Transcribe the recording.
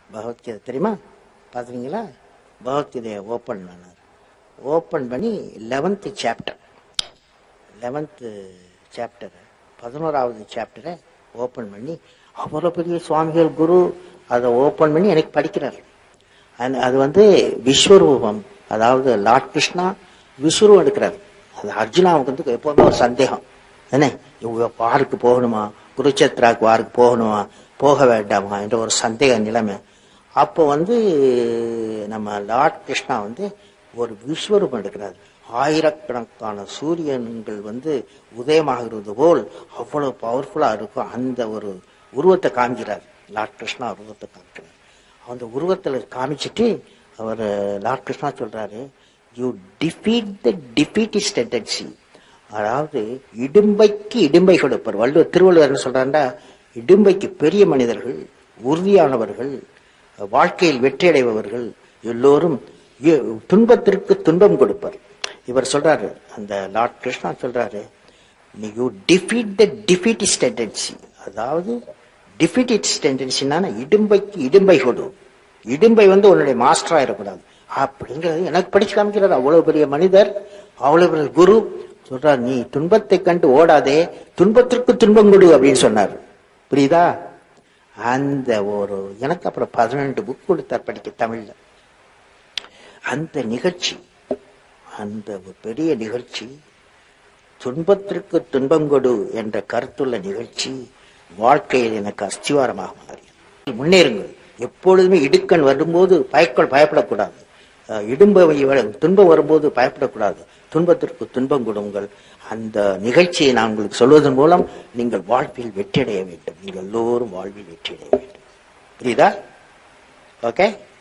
பகவத்கீதை தெரியுமா பார்த்துறீங்களா பகவத்கீதையை ஓப்பன் பண்ணார் ஓப்பன் பண்ணி லெவன்த்து சாப்டர் லெவன்த்து சாப்டர் பதினோராவது சாப்டரை ஓப்பன் பண்ணி அவ்வளோ பெரிய சுவாமிகள் குரு அதை ஓப்பன் பண்ணி எனக்கு படிக்கிறார் அந்த- அது வந்து விஸ்வரூபம் அதாவது லார்ட் கிருஷ்ணா விஸ்வரூபம் எடுக்கிறார் அது அர்ஜுனாவுக்கு வந்து எப்போதுமே ஒரு சந்தேகம் என்ன இவங்க வாருக்கு போகணுமா குருச்சேத்ராக்கு வாருக்கு போகணுமா போக வேண்டாமா என்ற ஒரு சந்தேக நிலைமை அப்போ வந்து நம்ம லார்ட் கிருஷ்ணா வந்து ஒரு விஸ்வரூபம் எடுக்கிறார் ஆயிரக்கணக்கான சூரியன்கள் வந்து உதயமாகிறது போல் அவ்வளவு பவர்ஃபுல்லா இருக்கும் அந்த ஒரு உருவத்தை காமிக்கிறார் லார்ட் கிருஷ்ணா உருவத்தை காமிக்கிறார் அந்த உருவத்துல காமிச்சிட்டு அவர் லார்ட் கிருஷ்ணா சொல்றாரு you defeat the defeatist tendency அதாவது இடும்பைக்கு இடும்பை கொடுப்பார் வள்ளுவர் திருவள்ளுவர் என்ன சொல்றாருன்னா இடும்பைக்கு பெரிய மனிதர்கள் உறுதியானவர்கள் வாழ்க்கையில் வெற்றியடைபவர்கள் எல்லோரும் இ- துன்பத்திற்கு துன்பம் கொடுப்பார் இவர் சொல்றாரு அந்த லார்ட் கிருஷ்ணா சொல்றாரு you defeat the defeatist tendency அதாவது டிஃபீட்டிஸ் டெண்டன்சினா இடும்பைக்கு இடும்பை கொடு இடும்பை வந்து உன்னுடைய மாஸ்டரா இருக்கக்கூடாது அப்படிங்கிறது எனக்கு படிச்சு காமிக்கிறார் அவ்வளவு பெரிய மனிதர் அவ்வளவு பெரிய குரு சொல்றார் நீ துன்பத்தை கண்டு ஓடாதே துன்பத்திற்கு துன்பம் கொடு அப்படின்னு சொன்னார் புரியுதா அந்த ஒரு எனக்கு அப்புறம் பதினெண்டு புக் கொடுத்தார் படிக்க தமிழ்ல அந்த நிகழ்ச்சி அந்த ஒரு பெரிய நிகழ்ச்சி துன்பத்திற்கு துன்பம் கொடு என்ற கருத்துள்ள நிகழ்ச்சி வாழ்க்கையில் எனக்கு அஸ்திவாரமாக மாறியது முன்னேறுங்கள் எப்பொழுதுமே இடுக்கண் வரும்போது பயக்கொள் பயப்படக்கூடாது அஹ் இடும்ப துன்பம் வரும்போது பயப்படக்கூடாது துன்பத்திற்கு துன்பம் கொடுங்கள் அந்த நிகழ்ச்சியை நான் உங்களுக்கு சொல்வதன் மூலம் நீங்கள் வாழ்வில் வெற்றியடைய வேண்டும் நீங்கள் எல்லோரும் வாழ்வில் வெற்றியடைய வேண்டும் புரியுதா ஓகே